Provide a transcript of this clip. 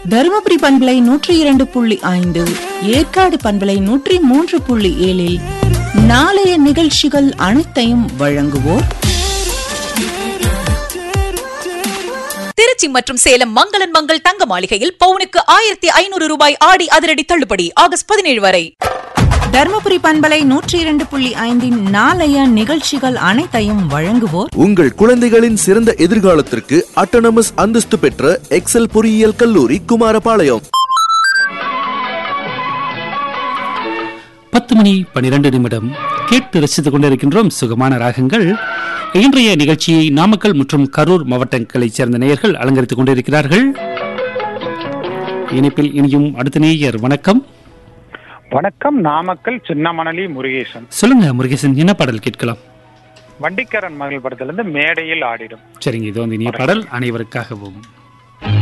தருமபுரி பண்பலை நூற்றி இரண்டு புள்ளி ஐந்து ஏற்காடு பண்பலை நூற்றி மூன்று புள்ளி ஏழில் நாளைய நிகழ்ச்சிகள் அனைத்தையும் வழங்குவோர் திருச்சி மற்றும் சேலம் மங்களன் மங்கள் தங்க மாளிகையில் பவுனுக்கு ஆயிரத்தி ஐநூறு ரூபாய் ஆடி அதிரடி தள்ளுபடி ஆகஸ்ட் பதினேழு வரை தருமபுரி பண்பலை நூற்றி இரண்டு புள்ளி ஐந்தின் நாளைய நிகழ்ச்சிகள் அனைத்தையும் வழங்குவோர் உங்கள் குழந்தைகளின் சிறந்த எதிர்காலத்திற்கு அட்டனமஸ் அந்தஸ்து பெற்ற எக்ஸல் பொறியியல் கல்லூரி குமாரபாளையம் பத்து மணி பனிரெண்டு நிமிடம் கேட்டு ரசித்துக் கொண்டிருக்கின்றோம் சுகமான ராகங்கள் இன்றைய நிகழ்ச்சியை நாமக்கல் மற்றும் கரூர் மாவட்டங்களைச் சேர்ந்த நேயர்கள் அலங்கரித்துக் கொண்டிருக்கிறார்கள் இணைப்பில் இனியும் அடுத்த நேயர் வணக்கம் வணக்கம் நாமக்கல் சின்னமணலி முருகேசன் சொல்லுங்க முருகேசன் என்ன பாடல் கேட்கலாம் வண்டிக்காரன் மகள் படத்துல இருந்து மேடையில் ஆடிடும் சரிங்க இது வந்து இனிய பாடல் அனைவருக்காகவும்